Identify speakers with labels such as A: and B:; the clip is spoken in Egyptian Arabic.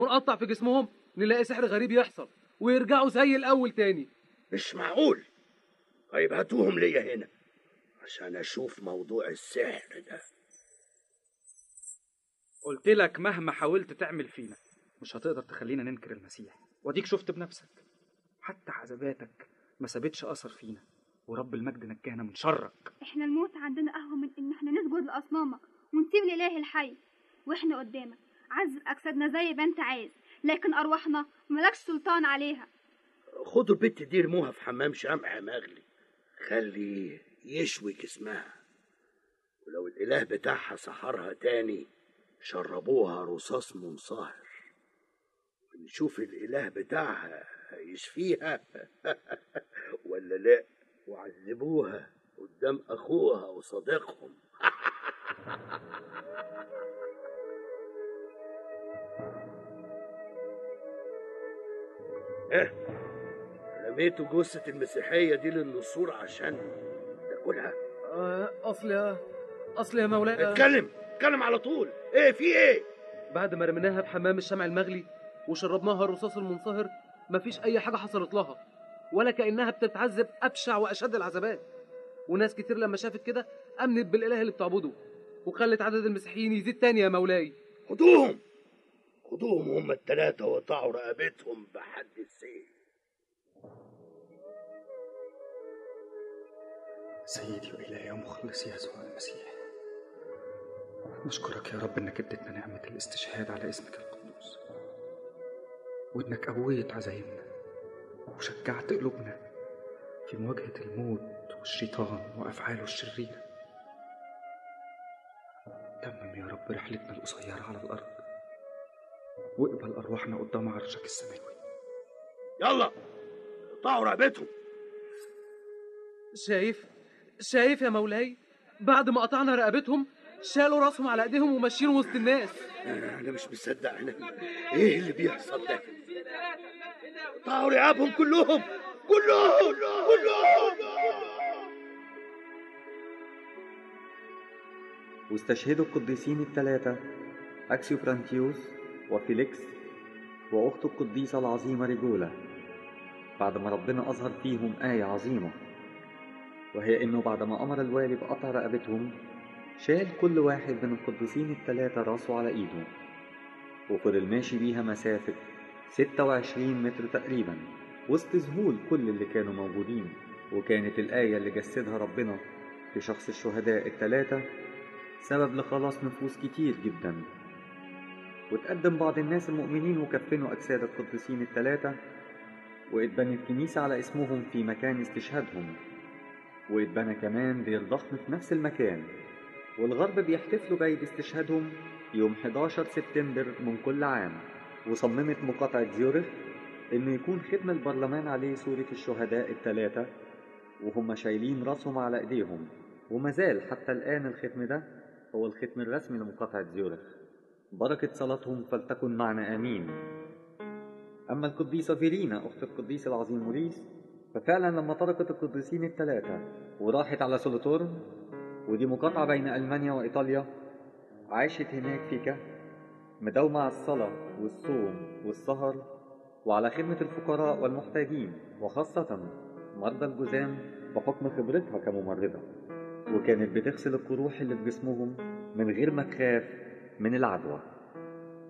A: ونقطع في جسمهم نلاقي سحر غريب يحصل ويرجعوا زي الأول تاني
B: مش معقول طيب هاتوهم ليا هنا عشان اشوف موضوع السحر ده
C: قلت لك مهما حاولت تعمل فينا مش هتقدر تخلينا ننكر المسيح واديك شفت بنفسك حتى عذاباتك ما سابتش اثر فينا ورب المجد نجانا من شرك
D: احنا الموت عندنا اهون من ان احنا نسجد لاصنامك ونسيب الاله الحي واحنا قدامك عذب اجسادنا زي ما انت عايز لكن ارواحنا ملكش سلطان عليها
B: خدوا البت دي ارموها في حمام شمع مغلي خلي يشوي جسمها ولو الاله بتاعها سحرها تاني شربوها رصاص منصهر ونشوف الاله بتاعها هيشفيها ولا لا وعذبوها قدام اخوها وصديقهم ايه رميتوا جثة المسيحية دي للنسور عشان تاكلها
A: آه أصل يا أصل يا مولاي
B: اتكلم اتكلم على طول ايه في ايه
A: بعد ما رميناها بحمام الشمع المغلي وشربناها الرصاص المنصهر مفيش أي حاجة حصلت لها ولا كأنها بتتعذب أبشع وأشد العذابات وناس كتير لما شافت كده أمنت بالإله اللي بتعبده وخلت عدد المسيحيين يزيد تاني يا مولاي
B: خدوهم خدوهم هم التلاتة وقطعوا رقبتهم بحد السيف
C: سيدي وإلهي ومخلصي يسوع المسيح نشكرك يا رب انك اديتنا نعمة الاستشهاد على اسمك القدوس وانك قويت عزايمنا وشجعت قلوبنا في مواجهة الموت والشيطان وأفعاله الشريرة تمم يا رب رحلتنا القصيرة على الأرض واقبل أرواحنا قدام عرشك السماوي
B: يلا قطعوا رقبتهم
A: شايف شايف يا مولاي بعد ما قطعنا رقبتهم شالوا راسهم على ايديهم وماشيين وسط الناس
B: انا مش مصدق انا ايه اللي بيحصل ده قطعوا رقابهم كلهم كلهم كلهم
E: واستشهدوا القديسين الثلاثة أكسيوبرانتيوس وفيليكس وأخته القديسة العظيمة ريجولا بعد ما ربنا أظهر فيهم آية عظيمة وهي إنه بعد ما أمر الوالي بقطع رقبتهم شال كل واحد من القديسين الثلاثة راسه على إيده وفضل ماشي بيها مسافة 26 متر تقريبا وسط ذهول كل اللي كانوا موجودين وكانت الآية اللي جسدها ربنا في شخص الشهداء الثلاثة سبب لخلاص نفوس كتير جدا وتقدم بعض الناس المؤمنين وكفنوا أجساد القديسين الثلاثة واتبنت كنيسة على اسمهم في مكان استشهادهم واتبنى كمان دير ضخم في نفس المكان والغرب بيحتفلوا بعيد استشهادهم يوم 11 سبتمبر من كل عام وصممت مقاطعة زيورخ إنه يكون ختم البرلمان عليه صورة الشهداء الثلاثة وهم شايلين راسهم على إيديهم وما زال حتى الآن الختم ده هو الختم الرسمي لمقاطعة زيورخ بركة صلاتهم فلتكن معنا آمين أما القديسة فيرينا أخت القديس العظيم موريس ففعلا لما تركت القديسين الثلاثة وراحت على سولوتورن ودي مقاطعة بين ألمانيا وإيطاليا عاشت هناك في كهف مداومة على الصلاة والصوم والسهر وعلى خدمة الفقراء والمحتاجين وخاصة مرضى الجذام بحكم خبرتها كممرضة وكانت بتغسل القروح اللي في جسمهم من غير ما تخاف من العدوى